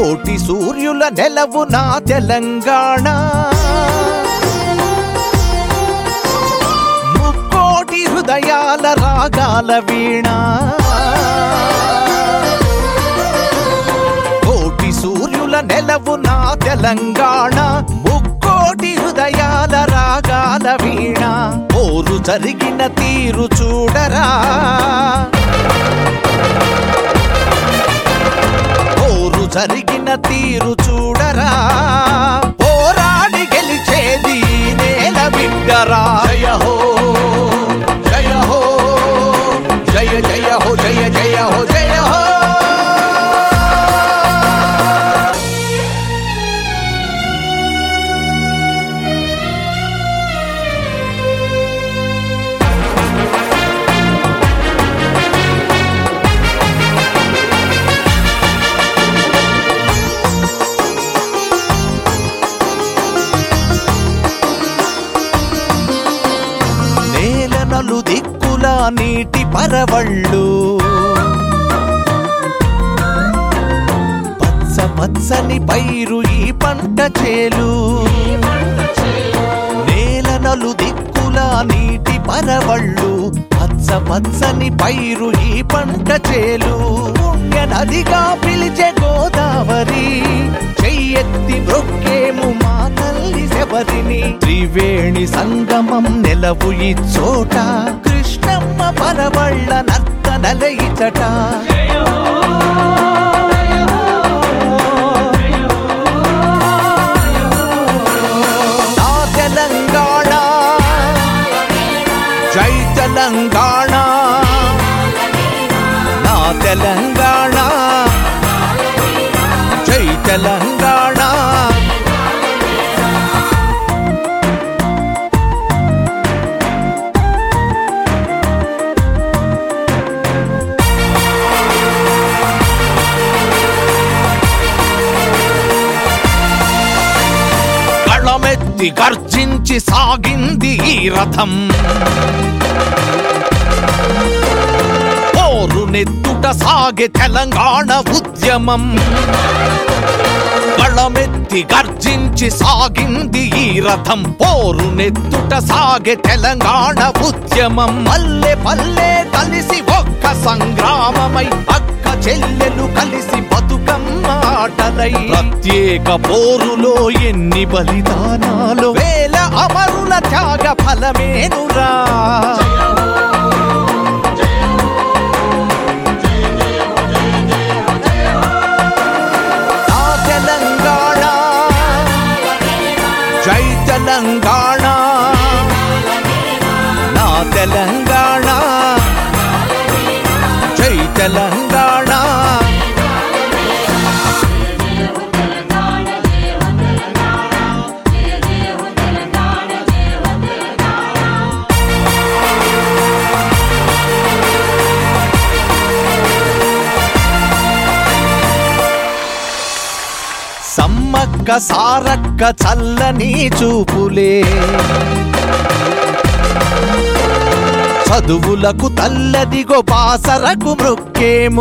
కోటి సూర్యుల నెలవు నా తెలంగాణ ముక్కోటి హృదయాల రాగాల వీణ కోటి సూర్యుల నెలవు నా తెలంగాణ ముక్కోటి హృదయాల రాగాల వీణ ఓరు జరిగిన తీరు చూడరా ఓరు జరిగిన తీరు చూడరా పోరాడి గెలిచేది ఈ నేల బిడ్డరా జయ హో జయ హో జయ జయ హో జయ జయ హో జయ హో నేల నలు దిక్కుల నీటి పరవళ్ళు పచ్చ పచ్చని పైరు ఈ పంట చేలు నేల నలు దిక్కుల నీటి పరవళ్ళు పచ్చ పచ్చని పైరు ఈ పంట చేలు పుణ్య నదిగా పిలిచే గోదావరి చెయ్యెత్తి మృక్కేము మా తల్లి శబరిని త్రివేణి సంగమం నెలవు ఈ చోట కృష్ణమ్మ పరవళ్ళ నర్తనల ఇచట నా తెలంగాణ జై తెలంగాణ నా తెలంగాణ జై తెలంగాణ కళమెత్తి గర్జించి సాగింది ఈ రథం పోరు నెత్తుట సాగే తెలంగాణ ఉద్యమం కళమెత్తి గర్జించి సాగింది ఈ రథం పోరు నెత్తుట సాగే తెలంగాణ ఉద్యమం పల్లె పల్లె కలిసి ఒక్క సంగ్రామమై అక్క చెల్లెలు కలిసి బతుకమ్మ ఆటలై ప్రత్యేక పోరులో ఎన్ని బలిదానాలు వేల అమరుల త్యాగ ఫలమేనురా నా తెలంగాణ జై తెలంగాణ నా తెలంగాణ జై తెలంగాణ సమ్మక్క సారక్క చల్లని చూపులే చదువులకు తల్లదిగో బాసరకు మృక్కేమో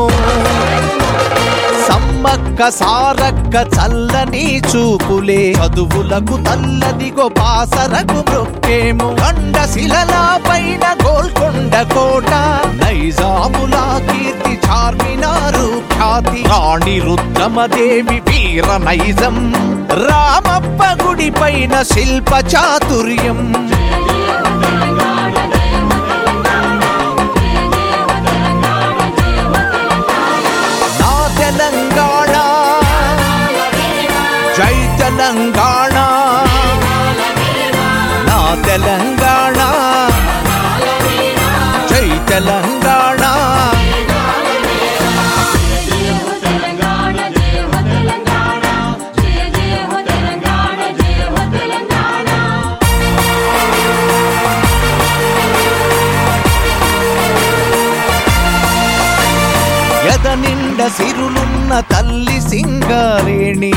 సమ్మక్క సారక్క చల్లని చూపులే చదువులకు తల్లదిగో బాసరకు మృక్కేమో కొండ శిలల పైన గోల్కొండ కోట నైజాముల కీర్తి చార్మినారు ఖ్యాతి రాణి రుద్రమదేవి వీర నైజం రామప్ప గుడి పైన శిల్ప చాతుర్యం నా తెలంగాణ జై తెలంగాణ నా తెలంగాణ జై తెలంగాణ ఎద నిండ సిరులున్న తల్లి సింగారేణి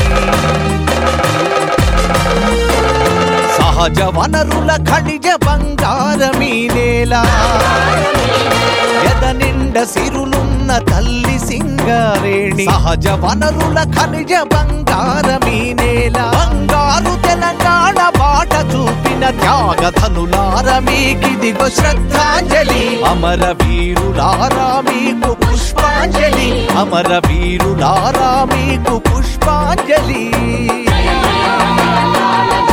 సహజ వనరుల ఖనిజ బంగారమీ నేల ఎద నిండ సిరులున్న తల్లి సింగ సింగరేణి సహజ వనరుల ఖనిజ బంగారమీ నేల బంగారు తెలంగాణ బాట చూపిన త్యాగధనులార మీకిదిగో శ్రద్ధాంజలి అమర వీరులారా మీకు పుష్పాంజలి అమర వీరులారా మీకు పుష్పాంజలి